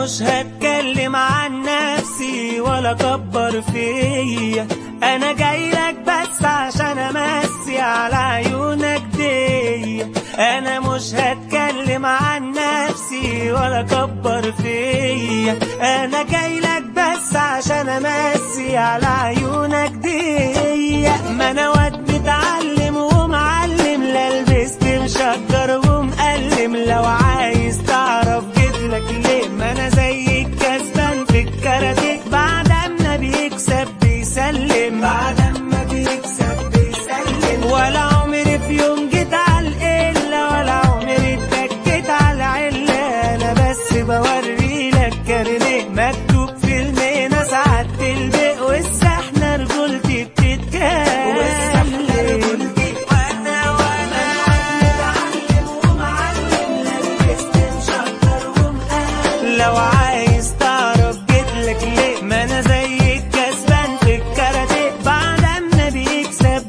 مش هتكلم عن نفسي ولا اكبر فيا انا جاي لك بس عشان امسي على عيونك دي انا مش هتكلم عن نفسي ولا اكبر فيا انا جاي لك بس عشان امسي على عيونك دي ما انا واد متعلم ومعلم لا لبست مشجر ومقلم لو عايز تعرف جدلك ليه ما انا زيك كسبان في الكاراتيه بعد ما بيكسب بيسلم بعد ما بيكسب بيسلم ولا عمري في يوم جيت على القلة ولا عمري اتكيت على علة انا بس بوري لك كارنيه مكتوب في المينا ساعات البق والسحنة رجولتي بتتكلم والسحنة رجولتي وانا وانا متعلم ومعلم لبست مشكر ومقلب لو عايز تعرف جيتلك ليه ما انا زيك كسبان في الكاراتيه بعد ما بيكسب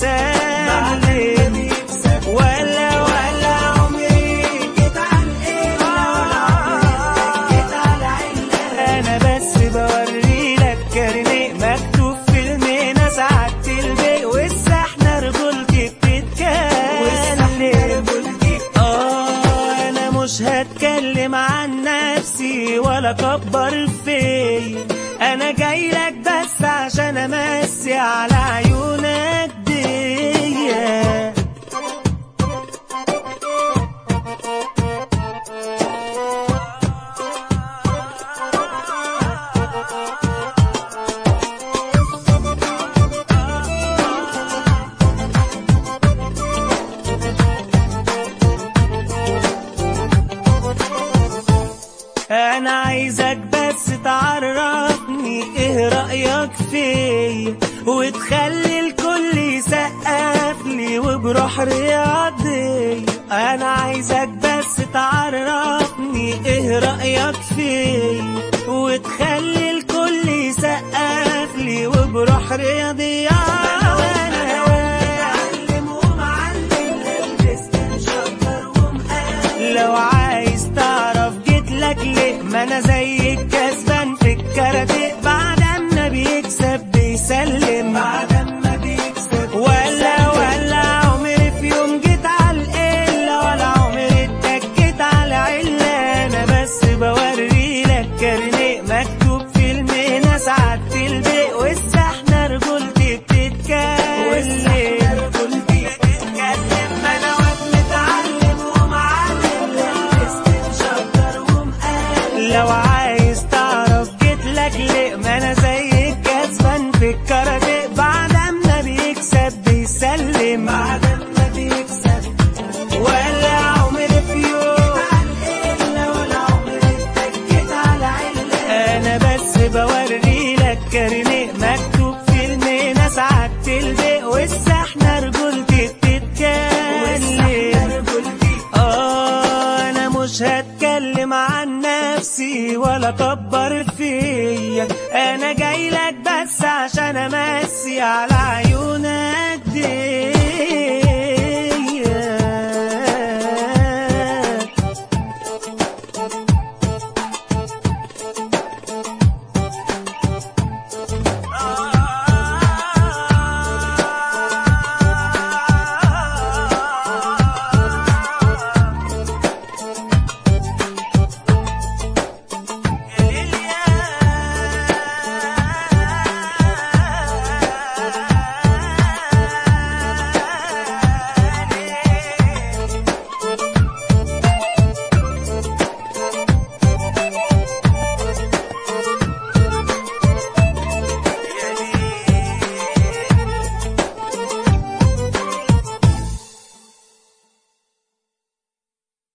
بيسلم ولا ولا عمري جيت على القلة ولا عمري جيت على علة انا بس بوري لك كارنيه مكتوب في المينا ساعات البيق والسحنة رجولتي بتتكلم اه انا مش هتكلم عن نفسي ولا اكبر فيا انا جاي لك بس عشان امسي على عيونك دي انا عايزك بس تعرفني ايه رأيك فيا وتخلي الكل يسقف لي وبروح رياضي انا عايزك بس تعرفني ايه رأيك فيا وتخلي الكل يسقف لي وبروح رياضي لو عايز تعرف جيت لك ليه ما انا زيك كسبان في الكاراتيه بعد ما بيكسب بيسلم بعد ما بيكسب ولا ولا عمري في يوم جيت على القلة ولا عمري اتكيت على علة انا بس بوري لك كارنيه مكتوب في المهنة ساعات البيق والسحنة رجولتي بتتكلم والسحنة رجولتي بتتكلم ما انا واد متعلم ومعلم لبست مشجر ومقلب لو عايز تعرف جيت لك ليه ما انا زيك كسبان في الكاراتيه بعد ما بيكسب بيسلم بعد ما بيكسب ولا عمري في يوم ولا عمري اتكيت على علة انا بس بوري لك كارنيه مكتوب في المينا ساعات البيق والسحنة رجولتي بتتكلم اه انا مش هتكلم عن نفسي ولا اكبر فيا انا جاي لك بس عشان امسي على عيونك دي